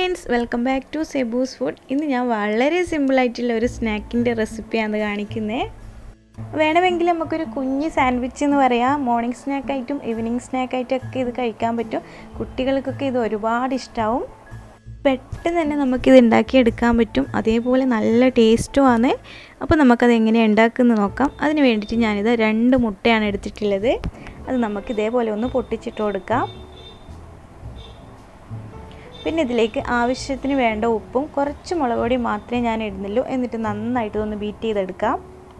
friends welcome back to Sebu's food ഇന്ന് ഞാൻ വളരെ സിമ്പിളായിട്ടുള്ള ഒരു സ്നാക്കിൻ്റെ റെസിപ്പിയാണ് കാണിക്കുന്നത് വേണമെങ്കിൽ നമുക്കൊരു കുഞ്ഞ് സാൻഡ്വിച്ച് എന്ന് പറയാം മോർണിംഗ് സ്നാക്കായിട്ടും ഈവനിങ് സ്നാക്കായിട്ടും ഒക്കെ ഇത് കഴിക്കാൻ പറ്റും കുട്ടികൾക്കൊക്കെ ഇത് ഒരുപാട് ഇഷ്ടമാവും പെട്ടെന്ന് തന്നെ നമുക്കിത് ഉണ്ടാക്കിയെടുക്കാൻ പറ്റും അതേപോലെ നല്ല ടേസ്റ്റും ആണ് അപ്പോൾ നമുക്കത് എങ്ങനെയാണ് ഉണ്ടാക്കുന്നത് നോക്കാം അതിന് വേണ്ടിയിട്ട് ഞാനിത് രണ്ട് മുട്ടയാണ് എടുത്തിട്ടുള്ളത് അത് നമുക്ക് ഇതേപോലെ ഒന്ന് പൊട്ടിച്ചിട്ട് കൊടുക്കാം പിന്നെ ഇതിലേക്ക് ആവശ്യത്തിന് വേണ്ട ഉപ്പും കുറച്ച് മുളക് പൊടി മാത്രമേ ഞാൻ ഇടുന്നുള്ളൂ എന്നിട്ട് നന്നായിട്ട് ഇതൊന്ന് ബീറ്റ് ചെയ്തെടുക്കാം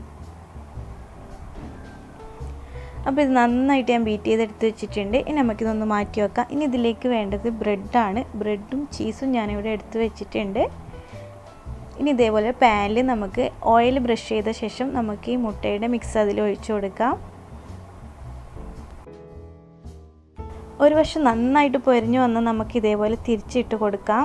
അപ്പോൾ ഇത് നന്നായിട്ട് ഞാൻ ബീറ്റ് ചെയ്തെടുത്ത് വെച്ചിട്ടുണ്ട് ഇനി നമുക്കിതൊന്ന് മാറ്റി വെക്കാം ഇനി ഇതിലേക്ക് വേണ്ടത് ബ്രെഡാണ് ബ്രെഡും ചീസും ഞാനിവിടെ എടുത്ത് വെച്ചിട്ടുണ്ട് ഇനി ഇതേപോലെ പാനിൽ നമുക്ക് ഓയിൽ ബ്രഷ് ചെയ്ത ശേഷം നമുക്ക് ഈ മുട്ടയുടെ മിക്സ് അതിൽ ഒഴിച്ചു കൊടുക്കാം ഒരു വശം നന്നായിട്ട് പൊരിഞ്ഞു വന്ന് നമുക്ക് ഇതേപോലെ തിരിച്ചിട്ട് കൊടുക്കാം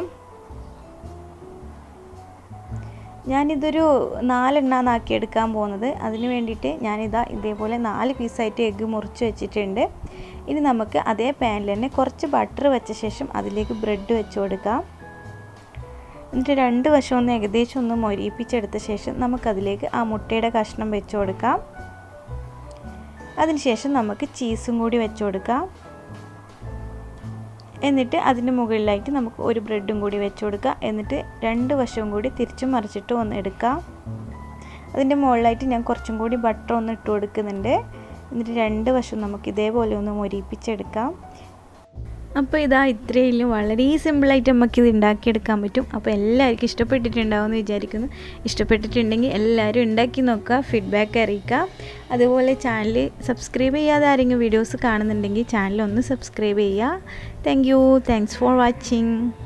ഞാനിതൊരു നാലെണ്ണാന്നാക്കി എടുക്കാൻ പോകുന്നത് അതിന് വേണ്ടിയിട്ട് ഞാനിതാ ഇതേപോലെ നാല് പീസായിട്ട് എഗ്ഗ് മുറിച്ച് വെച്ചിട്ടുണ്ട് ഇനി നമുക്ക് അതേ പാനിൽ തന്നെ കുറച്ച് ബട്ടർ വെച്ച ശേഷം അതിലേക്ക് ബ്രെഡ് വെച്ച് കൊടുക്കാം എന്നിട്ട് രണ്ട് വശം ഒന്ന് ഏകദേശം ഒന്ന് മൊരിയിപ്പിച്ചെടുത്ത ശേഷം നമുക്കതിലേക്ക് ആ മുട്ടയുടെ കഷ്ണം വെച്ച് കൊടുക്കാം അതിനുശേഷം നമുക്ക് ചീസും കൂടി വെച്ച് കൊടുക്കാം എന്നിട്ട് അതിൻ്റെ മുകളിലായിട്ട് നമുക്ക് ഒരു ബ്രെഡും കൂടി വെച്ച് കൊടുക്കുക എന്നിട്ട് രണ്ട് വശവും കൂടി തിരിച്ചും മറിച്ചിട്ട് ഒന്ന് എടുക്കാം അതിൻ്റെ മുകളിലായിട്ട് ഞാൻ കുറച്ചും കൂടി ബട്ടർ ഒന്ന് ഇട്ട് കൊടുക്കുന്നുണ്ട് എന്നിട്ട് രണ്ട് വശവും നമുക്ക് ഇതേപോലെ ഒന്ന് മൊരിപ്പിച്ചെടുക്കാം അപ്പോൾ ഇതാ ഇത്രയും വളരെ സിമ്പിളായിട്ട് നമുക്കിത് ഉണ്ടാക്കിയെടുക്കാൻ പറ്റും അപ്പോൾ എല്ലാവർക്കും ഇഷ്ടപ്പെട്ടിട്ടുണ്ടാവും എന്ന് വിചാരിക്കുന്നു ഇഷ്ടപ്പെട്ടിട്ടുണ്ടെങ്കിൽ എല്ലാവരും ഉണ്ടാക്കി നോക്കുക ഫീഡ്ബാക്ക് അറിയിക്കുക അതുപോലെ ചാനൽ സബ്സ്ക്രൈബ് ചെയ്യാതെ ആരെങ്കിലും വീഡിയോസ് കാണുന്നുണ്ടെങ്കിൽ ചാനൽ ഒന്ന് സബ്സ്ക്രൈബ് ചെയ്യുക thank you thanks for watching